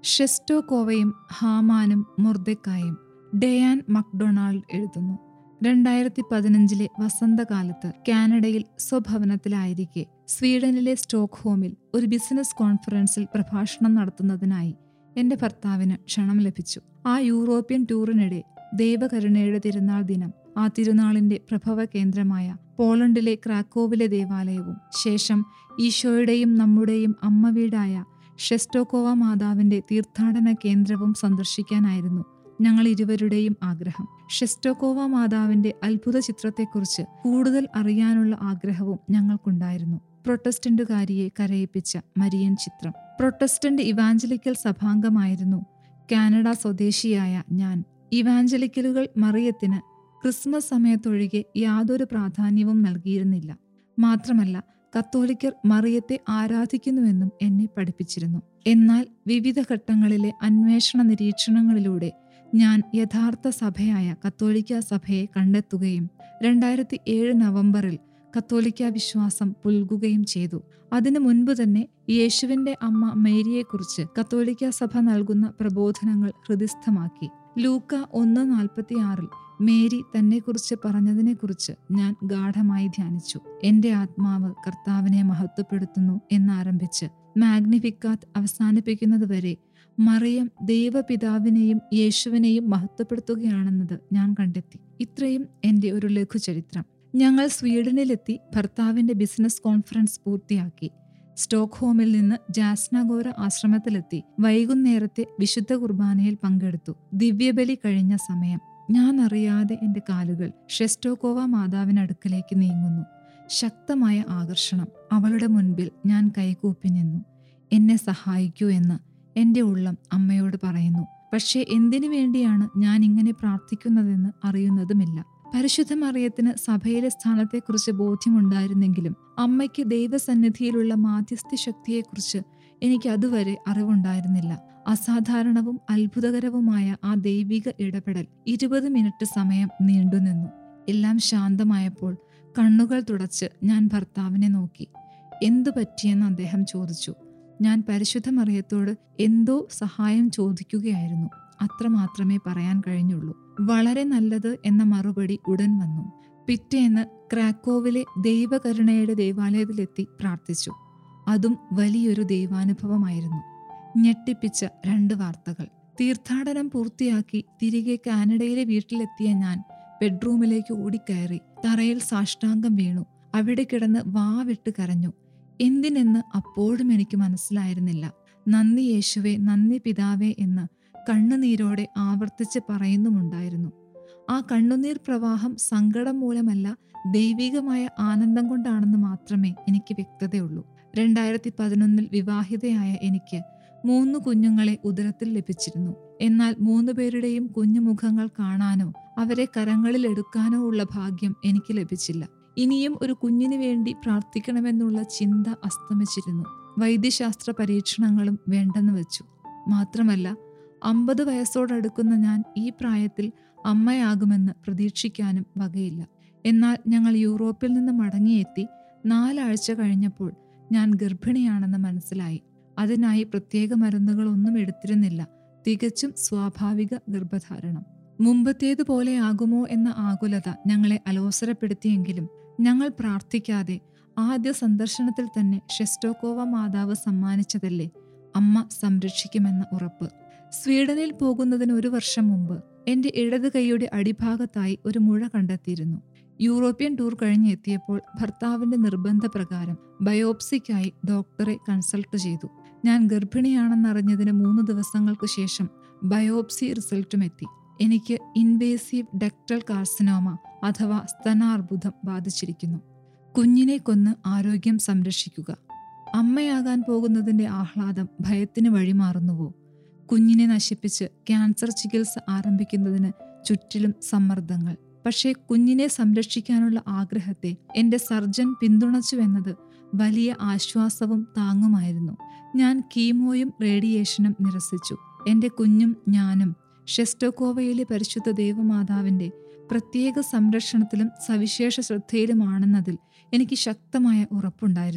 ഷെസ്റ്റോകോവയും ഹാമാനും മൊർദെക്കായും Diane McDonald എഴുതുന്നു രണ്ടായിരത്തി പതിനഞ്ചിലെ വസന്തകാലത്ത് കാനഡയിൽ സ്വഭവനത്തിലായിരിക്കെ സ്വീഡനിലെ സ്റ്റോക്ക്ഹോമിൽ ഒരു ബിസിനസ് കോൺഫറൻസിൽ പ്രഭാഷണം നടത്തുന്നതിനായി എന്റെ ഭർത്താവിന് ക്ഷണം ലഭിച്ചു ആ യൂറോപ്യൻ ടൂറിനിടെ ദൈവകരുണയുടെ തിരുനാൾ ദിനം ആ തിരുനാളിന്റെ പ്രഭവ കേന്ദ്രമായ പോളണ്ടിലെ ക്രാക്കോവിലെ ദേവാലയവും ശേഷം ഈശോയുടെയും നമ്മുടെയും അമ്മ വീടായ ഷെസ്റ്റോക്കോവ മാതാവിന്റെ തീർത്ഥാടന കേന്ദ്രവും സന്ദർശിക്കാനായിരുന്നു ഞങ്ങൾ ഇരുവരുടെയും ആഗ്രഹം ഷെസ്റ്റോക്കോവ മാതാവിന്റെ അത്ഭുത ചിത്രത്തെക്കുറിച്ച് കൂടുതൽ അറിയാനുള്ള ആഗ്രഹവും ഞങ്ങൾക്കുണ്ടായിരുന്നു പ്രൊട്ടസ്റ്റന്റുകാരിയെ കരയിപ്പിച്ച മരിയൻ ചിത്രം പ്രൊട്ടസ്റ്റന്റ് ഇവാഞ്ചലിക്കൽ സഭാംഗമായിരുന്നു കാനഡ സ്വദേശിയായ ഞാൻ ഇവാഞ്ചലിക്കലുകൾ മറിയത്തിന് ക്രിസ്മസ് സമയത്തൊഴികെ യാതൊരു പ്രാധാന്യവും നൽകിയിരുന്നില്ല മാത്രമല്ല കത്തോലിക്കർ മറിയത്തെ ആരാധിക്കുന്നുവെന്നും എന്നെ പഠിപ്പിച്ചിരുന്നു എന്നാൽ വിവിധ ഘട്ടങ്ങളിലെ അന്വേഷണ നിരീക്ഷണങ്ങളിലൂടെ ഞാൻ യഥാർത്ഥ സഭയായ കത്തോലിക്ക സഭയെ കണ്ടെത്തുകയും രണ്ടായിരത്തി ഏഴ് നവംബറിൽ കത്തോലിക്ക വിശ്വാസം പുൽകുകയും ചെയ്തു അതിനു മുൻപ് തന്നെ യേശുവിന്റെ അമ്മ മേരിയെക്കുറിച്ച് കത്തോലിക്ക സഭ നൽകുന്ന പ്രബോധനങ്ങൾ ഹൃദിസ്ഥമാക്കി ലൂക്ക ഒന്ന് നാൽപ്പത്തിയാറിൽ മേരി തന്നെക്കുറിച്ച് പറഞ്ഞതിനെക്കുറിച്ച് ഞാൻ ഗാഠമായി ധ്യാനിച്ചു എന്റെ ആത്മാവ് കർത്താവിനെ മഹത്വപ്പെടുത്തുന്നു എന്നാരംഭിച്ച് മാഗ്നിഫിക്കാത്ത് അവസാനിപ്പിക്കുന്നതുവരെ മറിയം ദൈവപിതാവിനെയും യേശുവിനെയും മഹത്വപ്പെടുത്തുകയാണെന്നത് ഞാൻ കണ്ടെത്തി ഇത്രയും എൻ്റെ ഒരു ലഘുചരിത്രം ഞങ്ങൾ സ്വീഡനിലെത്തി ഭർത്താവിന്റെ ബിസിനസ് കോൺഫറൻസ് പൂർത്തിയാക്കി സ്റ്റോക്ക്ഹോമിൽ നിന്ന് ജാസ്നഗോര ആശ്രമത്തിലെത്തി വൈകുന്നേരത്തെ വിശുദ്ധ കുർബാനയിൽ പങ്കെടുത്തു ദിവ്യബലി കഴിഞ്ഞ സമയം ഞാൻ അറിയാതെ എൻ്റെ കാലുകൾ ഷെസ്റ്റോക്കോവ മാതാവിനടുക്കലേക്ക് നീങ്ങുന്നു ശക്തമായ ആകർഷണം അവളുടെ മുൻപിൽ ഞാൻ കൈകൂപ്പി നിന്നു എന്നെ സഹായിക്കൂ എന്ന് എൻ്റെ ഉള്ളം അമ്മയോട് പറയുന്നു പക്ഷേ എന്തിനു വേണ്ടിയാണ് ഞാൻ ഇങ്ങനെ പ്രാർത്ഥിക്കുന്നതെന്ന് അറിയുന്നതുമില്ല പരിശുദ്ധ മറിയത്തിന് സഭയിലെ സ്ഥാനത്തെക്കുറിച്ച് ബോധ്യമുണ്ടായിരുന്നെങ്കിലും അമ്മയ്ക്ക് ദൈവസന്നിധിയിലുള്ള മാധ്യസ്ഥ ശക്തിയെക്കുറിച്ച് എനിക്ക് അതുവരെ അറിവുണ്ടായിരുന്നില്ല അസാധാരണവും അത്ഭുതകരവുമായ ആ ദൈവിക ഇടപെടൽ ഇരുപത് മിനിറ്റ് സമയം നീണ്ടുനിന്നു എല്ലാം ശാന്തമായപ്പോൾ കണ്ണുകൾ തുടച്ച് ഞാൻ ഭർത്താവിനെ നോക്കി എന്തു പറ്റിയെന്ന് അദ്ദേഹം ചോദിച്ചു ഞാൻ പരിശുദ്ധ മറിയത്തോട് എന്തോ സഹായം ചോദിക്കുകയായിരുന്നു അത്രമാത്രമേ പറയാൻ കഴിഞ്ഞുള്ളൂ വളരെ നല്ലത് എന്ന മറുപടി ഉടൻ വന്നു പിറ്റേന്ന് ക്രാക്കോവിലെ ദൈവകരുണയുടെ ദേവാലയത്തിലെത്തി പ്രാർത്ഥിച്ചു അതും വലിയൊരു ദൈവാനുഭവമായിരുന്നു ഞെട്ടിപ്പിച്ച രണ്ട് വാർത്തകൾ തീർത്ഥാടനം പൂർത്തിയാക്കി തിരികെ കാനഡയിലെ വീട്ടിലെത്തിയ ഞാൻ ബെഡ്റൂമിലേക്ക് ഓടിക്കയറി തറയിൽ സാഷ്ടാംഗം വീണു അവിടെ കിടന്ന് വാവിട്ട് കരഞ്ഞു എന്തിനെന്ന് അപ്പോഴും എനിക്ക് മനസ്സിലായിരുന്നില്ല നന്ദി യേശുവെ നന്ദി പിതാവേ എന്ന് കണ്ണുനീരോടെ ആവർത്തിച്ച് പറയുന്നുമുണ്ടായിരുന്നു ആ കണ്ണുനീർ പ്രവാഹം സങ്കടം മൂലമല്ല ദൈവികമായ ആനന്ദം കൊണ്ടാണെന്ന് മാത്രമേ എനിക്ക് വ്യക്തതയുള്ളൂ രണ്ടായിരത്തി പതിനൊന്നിൽ വിവാഹിതയായ എനിക്ക് മൂന്ന് കുഞ്ഞുങ്ങളെ ഉദരത്തിൽ ലഭിച്ചിരുന്നു എന്നാൽ മൂന്നു പേരുടെയും കുഞ്ഞുമുഖങ്ങൾ കാണാനോ അവരെ കരങ്ങളിൽ എടുക്കാനോ ഉള്ള ഭാഗ്യം എനിക്ക് ലഭിച്ചില്ല ഇനിയും ഒരു കുഞ്ഞിനു വേണ്ടി പ്രാർത്ഥിക്കണമെന്നുള്ള ചിന്ത അസ്തമിച്ചിരുന്നു വൈദ്യശാസ്ത്ര പരീക്ഷണങ്ങളും വേണ്ടെന്ന് വെച്ചു മാത്രമല്ല അമ്പത് വയസ്സോടടുക്കുന്ന ഞാൻ ഈ പ്രായത്തിൽ അമ്മയാകുമെന്ന് പ്രതീക്ഷിക്കാനും വകയില്ല എന്നാൽ ഞങ്ങൾ യൂറോപ്പിൽ നിന്ന് മടങ്ങിയെത്തി നാലാഴ്ച കഴിഞ്ഞപ്പോൾ ഞാൻ ഗർഭിണിയാണെന്ന് മനസ്സിലായി അതിനായി പ്രത്യേക മരുന്നുകളൊന്നും എടുത്തിരുന്നില്ല തികച്ചും സ്വാഭാവിക ഗർഭധാരണം മുമ്പത്തേതുപോലെ ആകുമോ എന്ന ആകുലത ഞങ്ങളെ അലോസരപ്പെടുത്തിയെങ്കിലും ഞങ്ങൾ പ്രാർത്ഥിക്കാതെ ആദ്യ സന്ദർശനത്തിൽ തന്നെ ഷെസ്റ്റോക്കോവ മാതാവ് സമ്മാനിച്ചതല്ലേ അമ്മ സംരക്ഷിക്കുമെന്ന ഉറപ്പ് സ്വീഡനിൽ പോകുന്നതിന് ഒരു വർഷം മുമ്പ് എന്റെ ഇടത് കൈയുടെ അടിഭാഗത്തായി ഒരു മുഴ കണ്ടെത്തിയിരുന്നു യൂറോപ്യൻ ടൂർ കഴിഞ്ഞെത്തിയപ്പോൾ ഭർത്താവിന്റെ നിർബന്ധപ്രകാരം ബയോപ്സിക്കായി ഡോക്ടറെ കൺസൾട്ട് ചെയ്തു ഞാൻ ഗർഭിണിയാണെന്നറിഞ്ഞതിന് മൂന്ന് ദിവസങ്ങൾക്ക് ശേഷം ബയോപ്സി റിസൾട്ടും എത്തി എനിക്ക് ഇൻവേസീവ് ഡക്ടൽ കാർസിനോമ അഥവാ സ്തനാർബുദം ബാധിച്ചിരിക്കുന്നു കുഞ്ഞിനെ കൊന്ന് ആരോഗ്യം സംരക്ഷിക്കുക അമ്മയാകാൻ പോകുന്നതിന്റെ ആഹ്ലാദം ഭയത്തിന് വഴിമാറുന്നുവോ കുഞ്ഞിനെ നശിപ്പിച്ച് ക്യാൻസർ ചികിത്സ ആരംഭിക്കുന്നതിന് ചുറ്റിലും സമ്മർദ്ദങ്ങൾ പക്ഷേ കുഞ്ഞിനെ സംരക്ഷിക്കാനുള്ള ആഗ്രഹത്തെ എന്റെ സർജൻ പിന്തുണച്ചുവെന്നത് വലിയ ആശ്വാസവും താങ്ങുമായിരുന്നു ഞാൻ കീമോയും റേഡിയേഷനും നിരസിച്ചു എന്റെ കുഞ്ഞും ഞാനും ഷെസ്റ്റോക്കോവയിലെ പരിശുദ്ധ ദേവമാതാവിന്റെ പ്രത്യേക സംരക്ഷണത്തിലും സവിശേഷ ശ്രദ്ധയിലുമാണെന്നതിൽ എനിക്ക് ശക്തമായ ഉറപ്പുണ്ടായിരുന്നു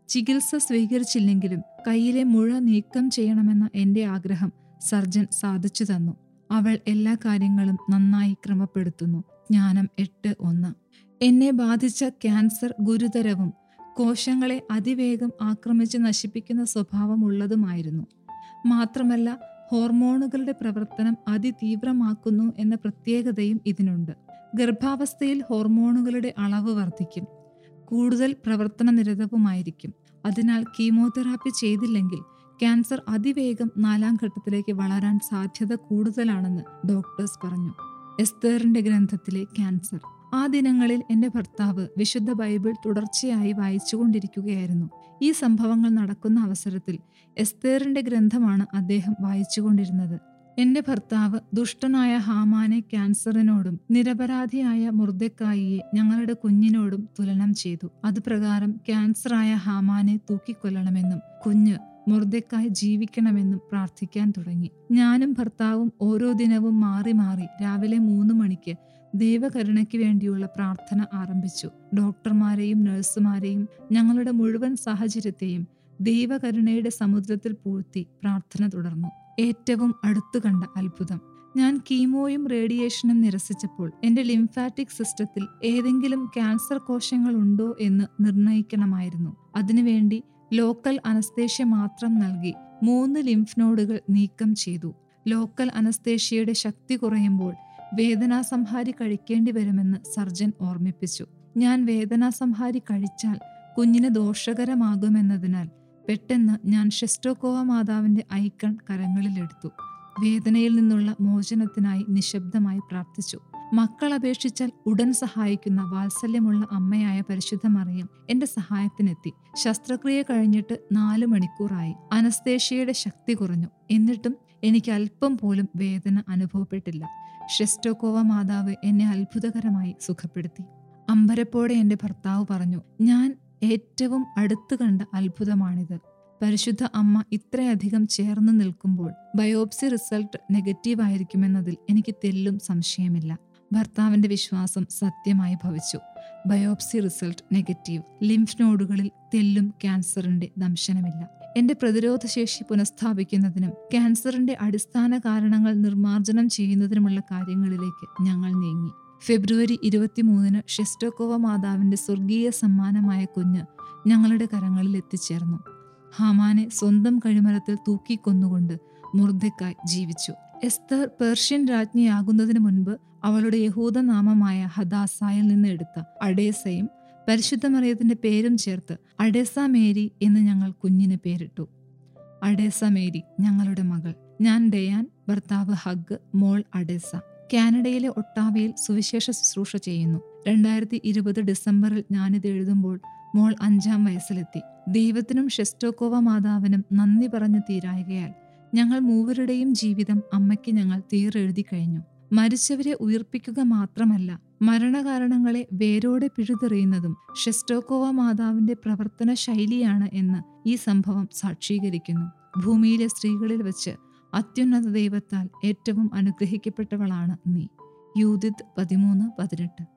ചികിത്സ സ്വീകരിച്ചില്ലെങ്കിലും കയ്യിലെ മുഴ നീക്കം ചെയ്യണമെന്ന എന്റെ ആഗ്രഹം സർജൻ സാധിച്ചു തന്നു അവൾ എല്ലാ കാര്യങ്ങളും നന്നായി ക്രമപ്പെടുത്തുന്നു ജ്ഞാനം എട്ട് ഒന്ന് എന്നെ ബാധിച്ച ക്യാൻസർ ഗുരുതരവും കോശങ്ങളെ അതിവേഗം ആക്രമിച്ച് നശിപ്പിക്കുന്ന സ്വഭാവമുള്ളതുമായിരുന്നു മാത്രമല്ല ഹോർമോണുകളുടെ പ്രവർത്തനം അതിതീവ്രമാക്കുന്നു എന്ന പ്രത്യേകതയും ഇതിനുണ്ട് ഗർഭാവസ്ഥയിൽ ഹോർമോണുകളുടെ അളവ് വർദ്ധിക്കും കൂടുതൽ പ്രവർത്തന നിരതവുമായിരിക്കും അതിനാൽ കീമോതെറാപ്പി ചെയ്തില്ലെങ്കിൽ ക്യാൻസർ അതിവേഗം നാലാം ഘട്ടത്തിലേക്ക് വളരാൻ സാധ്യത കൂടുതലാണെന്ന് ഡോക്ടേഴ്സ് പറഞ്ഞു എസ്തേറിന്റെ ഗ്രന്ഥത്തിലെ ക്യാൻസർ ആ ദിനങ്ങളിൽ എൻ്റെ ഭർത്താവ് വിശുദ്ധ ബൈബിൾ തുടർച്ചയായി വായിച്ചുകൊണ്ടിരിക്കുകയായിരുന്നു ഈ സംഭവങ്ങൾ നടക്കുന്ന അവസരത്തിൽ എസ്തേറിന്റെ ഗ്രന്ഥമാണ് അദ്ദേഹം വായിച്ചുകൊണ്ടിരുന്നത് എന്റെ ഭർത്താവ് ദുഷ്ടനായ ഹാമാനെ ക്യാൻസറിനോടും നിരപരാധിയായ മുർദക്കായിയെ ഞങ്ങളുടെ കുഞ്ഞിനോടും തുലനം ചെയ്തു അതുപ്രകാരം ക്യാൻസറായ ഹാമാനെ തൂക്കിക്കൊല്ലണമെന്നും കുഞ്ഞ് മുർദക്കായി ജീവിക്കണമെന്നും പ്രാർത്ഥിക്കാൻ തുടങ്ങി ഞാനും ഭർത്താവും ഓരോ ദിനവും മാറി മാറി രാവിലെ മൂന്ന് മണിക്ക് ദൈവകരുണയ്ക്ക് വേണ്ടിയുള്ള പ്രാർത്ഥന ആരംഭിച്ചു ഡോക്ടർമാരെയും നഴ്സുമാരെയും ഞങ്ങളുടെ മുഴുവൻ സാഹചര്യത്തെയും ദൈവകരുണയുടെ സമുദ്രത്തിൽ പൂഴ്ത്തി പ്രാർത്ഥന തുടർന്നു ഏറ്റവും അടുത്തു കണ്ട അത്ഭുതം ഞാൻ കീമോയും റേഡിയേഷനും നിരസിച്ചപ്പോൾ എന്റെ ലിംഫാറ്റിക് സിസ്റ്റത്തിൽ ഏതെങ്കിലും ക്യാൻസർ കോശങ്ങൾ ഉണ്ടോ എന്ന് നിർണയിക്കണമായിരുന്നു അതിനുവേണ്ടി ലോക്കൽ അനസ്തേഷ്യ മാത്രം നൽകി മൂന്ന് ലിംഫ് നോഡുകൾ നീക്കം ചെയ്തു ലോക്കൽ അനസ്തേഷ്യയുടെ ശക്തി കുറയുമ്പോൾ വേദനാസംഹാരി കഴിക്കേണ്ടി വരുമെന്ന് സർജൻ ഓർമ്മിപ്പിച്ചു ഞാൻ വേദനാസംഹാരി കഴിച്ചാൽ കുഞ്ഞിന് ദോഷകരമാകുമെന്നതിനാൽ പെട്ടെന്ന് ഞാൻ ഷെസ്റ്റോക്കോവ മാതാവിന്റെ ഐക്കൺ കരങ്ങളിലെടുത്തു വേദനയിൽ നിന്നുള്ള മോചനത്തിനായി നിശബ്ദമായി പ്രാർത്ഥിച്ചു മക്കൾ അപേക്ഷിച്ചാൽ ഉടൻ സഹായിക്കുന്ന വാത്സല്യമുള്ള അമ്മയായ പരിശുദ്ധ മറിയം എന്റെ സഹായത്തിനെത്തി ശസ്ത്രക്രിയ കഴിഞ്ഞിട്ട് നാലു മണിക്കൂറായി അനസ്തേഷ്യയുടെ ശക്തി കുറഞ്ഞു എന്നിട്ടും എനിക്ക് അല്പം പോലും വേദന അനുഭവപ്പെട്ടില്ല ഷെസ്റ്റോക്കോവ മാതാവ് എന്നെ അത്ഭുതകരമായി സുഖപ്പെടുത്തി അമ്പരപ്പോടെ എൻ്റെ ഭർത്താവ് പറഞ്ഞു ഞാൻ ഏറ്റവും അടുത്തു കണ്ട അത്ഭുതമാണിത് പരിശുദ്ധ അമ്മ ഇത്രയധികം ചേർന്ന് നിൽക്കുമ്പോൾ ബയോപ്സി റിസൾട്ട് നെഗറ്റീവ് ആയിരിക്കുമെന്നതിൽ എനിക്ക് തെല്ലും സംശയമില്ല ഭർത്താവിന്റെ വിശ്വാസം സത്യമായി ഭവിച്ചു ബയോപ്സി റിസൾട്ട് നെഗറ്റീവ് ലിംഫ് നോഡുകളിൽ തെല്ലും ക്യാൻസറിന്റെ ദംശനമില്ല എന്റെ പ്രതിരോധശേഷി പുനഃസ്ഥാപിക്കുന്നതിനും ക്യാൻസറിന്റെ അടിസ്ഥാന കാരണങ്ങൾ നിർമ്മാർജ്ജനം ചെയ്യുന്നതിനുമുള്ള കാര്യങ്ങളിലേക്ക് ഞങ്ങൾ നീങ്ങി ഫെബ്രുവരി ഇരുപത്തിമൂന്നിന് ഷെസ്റ്റോക്കോവ മാതാവിന്റെ സ്വർഗീയ സമ്മാനമായ കുഞ്ഞ് ഞങ്ങളുടെ കരങ്ങളിൽ എത്തിച്ചേർന്നു ഹാമാനെ സ്വന്തം കഴിമരത്തിൽ തൂക്കിക്കൊന്നുകൊണ്ട് മുർദക്കായി ജീവിച്ചു എസ്തർ പേർഷ്യൻ രാജ്ഞിയാകുന്നതിന് മുൻപ് അവളുടെ യഹൂദ നാമമായ ഹദാസായിൽ നിന്ന് എടുത്ത അഡേസയും പരിശുദ്ധ മറിയത്തിന്റെ പേരും ചേർത്ത് അഡേസ മേരി എന്ന് ഞങ്ങൾ കുഞ്ഞിന് പേരിട്ടു അഡേസ മേരി ഞങ്ങളുടെ മകൾ ഞാൻ ഡയാൻ ഭർത്താവ് ഹഗ് മോൾ അഡേസ കാനഡയിലെ ഒട്ടാവയിൽ സുവിശേഷ ശുശ്രൂഷ ചെയ്യുന്നു രണ്ടായിരത്തി ഇരുപത് ഡിസംബറിൽ ഞാനിത് എഴുതുമ്പോൾ മോൾ അഞ്ചാം വയസ്സിലെത്തി ദൈവത്തിനും ഷെസ്റ്റോക്കോവ മാതാവിനും നന്ദി പറഞ്ഞു തീരായകയാൽ ഞങ്ങൾ മൂവരുടെയും ജീവിതം അമ്മയ്ക്ക് ഞങ്ങൾ തീരെഴുതി കഴിഞ്ഞു മരിച്ചവരെ ഉയർപ്പിക്കുക മാത്രമല്ല മരണകാരണങ്ങളെ വേരോടെ പിഴുതെറിയുന്നതും ഷെസ്റ്റോക്കോവ മാതാവിന്റെ പ്രവർത്തന ശൈലിയാണ് എന്ന് ഈ സംഭവം സാക്ഷീകരിക്കുന്നു ഭൂമിയിലെ സ്ത്രീകളിൽ വെച്ച് അത്യുന്നത ദൈവത്താൽ ഏറ്റവും അനുഗ്രഹിക്കപ്പെട്ടവളാണ് നീ യൂതിത് പതിമൂന്ന് പതിനെട്ട്